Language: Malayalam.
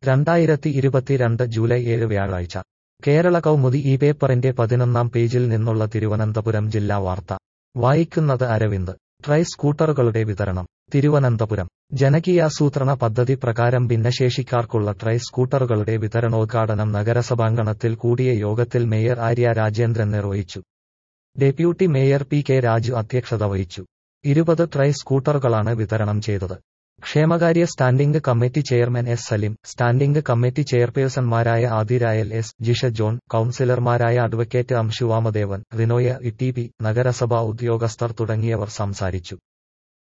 രണ്ടായിരത്തി ഇരുപത്തിരണ്ട് ജൂലൈ ഏഴ് വ്യാഴാഴ്ച കേരള കൗമുദി ഈ പേപ്പറിന്റെ പതിനൊന്നാം പേജിൽ നിന്നുള്ള തിരുവനന്തപുരം ജില്ലാ വാർത്ത വായിക്കുന്നത് അരവിന്ദ് ട്രൈ സ്കൂട്ടറുകളുടെ വിതരണം തിരുവനന്തപുരം ജനകീയാസൂത്രണ പദ്ധതി പ്രകാരം ഭിന്നശേഷിക്കാർക്കുള്ള ട്രൈ സ്കൂട്ടറുകളുടെ വിതരണോദ്ഘാടനം നഗരസഭാങ്കണത്തിൽ കൂടിയ യോഗത്തിൽ മേയർ ആര്യ രാജേന്ദ്രൻ നിർവഹിച്ചു deputy mayor P K Raju അധ്യക്ഷത വഹിച്ചു ഇരുപത് ട്രൈ സ്കൂട്ടറുകളാണ് വിതരണം ചെയ്തത് ക്ഷേമകാര്യ standing committee chairman S Salim standing committee ചെയർപേഴ്സൺമാരായ ആദിരായൽ എസ് ജിഷ ജോൺ കൌൺസിലർമാരായ അഡ്വക്കേറ്റ് അംശു വാമദേവൻ റിനോയ ഇ ടി പി നഗരസഭാ ഉദ്യോഗസ്ഥർ തുടങ്ങിയവർ സംസാരിച്ചു